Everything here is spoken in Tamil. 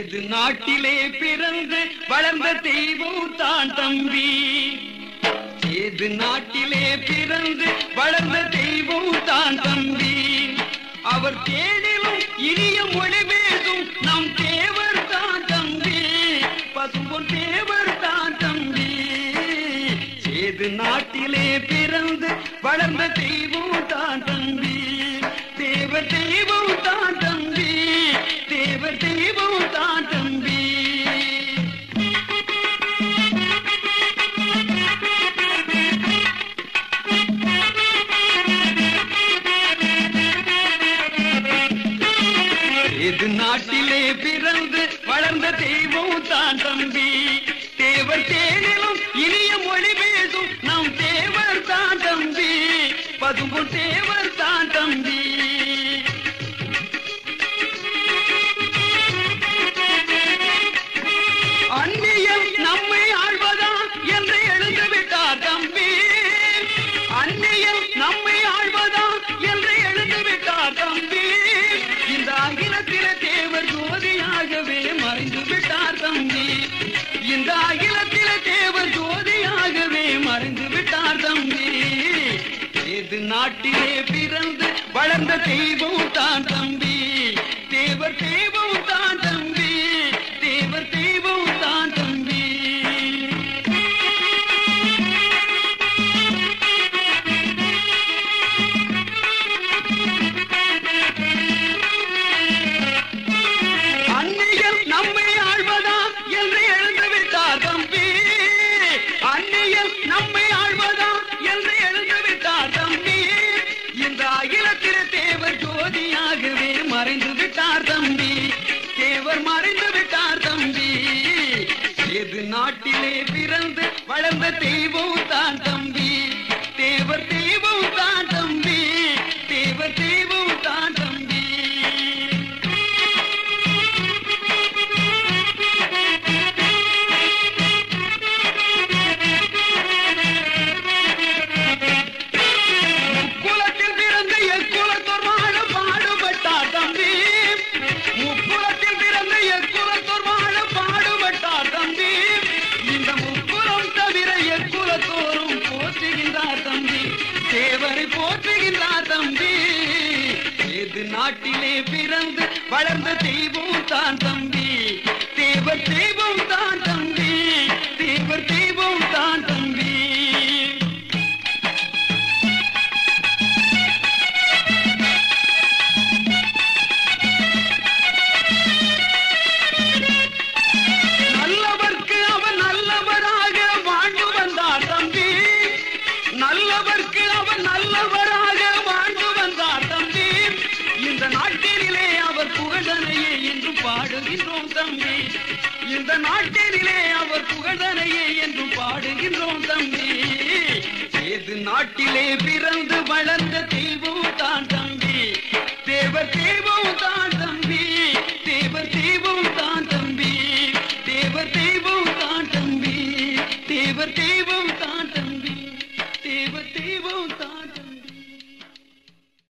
இது நாட்டிலே பிறந்து வளர்ந்த தெய்வம் தான் தம்பி ஏது நாட்டிலே பிறந்து வளர்ந்த தெய்வம் தான் தம்பி அவர் தேடிலும் இனிய மொழி பேசும் நம் தேவர் தான் தம்பி பசும்பொன் தேவர் தான் தம்பி ஏது நாட்டிலே பிறந்து வளர்ந்த தெய்வம் தான் தம்பி தேவ தெய்வம் தான் தம்பி தேவ தெய்வம் தான் தம்பி இது நாட்டிலே பிறந்து வளர்ந்த தெய்வம் தான் தம்பி தேவர் தேனிலும் இனிய மொழி பேசும் நம் தேவர் தான் தம்பி பதும்பு தேவர் தான் தம்பி அந்நியம் நம்மை ஆழ்வதா என்று எழுந்து விட்டார் தம்பி அந்நியம் நம்மை ஆழ்வதா என்று எழுந்து விட்டார் தம்பி இந்த அகிலத்தில தேவர் ஜோதியாகவே மறைந்து விட்டார் தம்பி இந்த அகிலத்தில தேவர் ஜோதியாகவே மறைந்து விட்டார் தம்பி ஏது நாட்டிலே பிறந்து வளர்ந்த தெய்வம் தான் தம்பி தேவர் தெய்வம் தான் தம்பி தேவர் தெய்வம் தான் தம்பி அந்நியல் நம்மை ஆழ்வதா என்று எழுந்து விட்டார் தம்பி அந்நியல் நம்மை ஆழ்வதா என்று எழுந்து விட்டார் தம்பி இந்த அகிலத்தில தேவர் ஜோதியாகவே மறைந்து விட்டார் தம்பி தேவர் மறைந்து விட்டார் தம்பி எது நாட்டிலே பிறந்து வளர்ந்த தெய்வம் தான் தம்பி தேவர் தெய்வம் தான் தம்பி தேவர் தெய்வம் தான் தம்பி முக்குலத்தில் பிறந்த எக்குலத்தோர் வாழ பாடுபட்டார் தம்பி முக்குலத்தில் பிறந்த எக்குலத்தோர் வாழ பாடுபட்டார் தம்பி இந்த முக்குலம் தவிர எக்குலத்தோறும் போற்றுகின்றார் தம்பி தேவரை போற்றுகின்றார் தம்பி எது நாட்டிலே பிறந்து வளர்ந்த தெய்வம் தான் தம்பி தேவர் தெய்வம் தான் தம்பி தேவர் தெய்வம் தான் தம்பி நல்லவர்க்கு அவன் நல்லவராக வாழ்ந்து வந்தார் தம்பி நல்லவர்க்கு அவன் நல்லவராக வாழ்ந்து வந்தார் தம்பி இந்த நாட்டினிலே அவர் புகழனையே என்று பாடுகின்றோம் தம்பி இந்த நாட்டினிலே அவர் புகழனையே என்று பாடுகின்றோம் தம்பி ஏது நாட்டிலே பிறந்து வளர்ந்த தெய்வம் தான் தம்பி தேவர் தெய்வம் தான்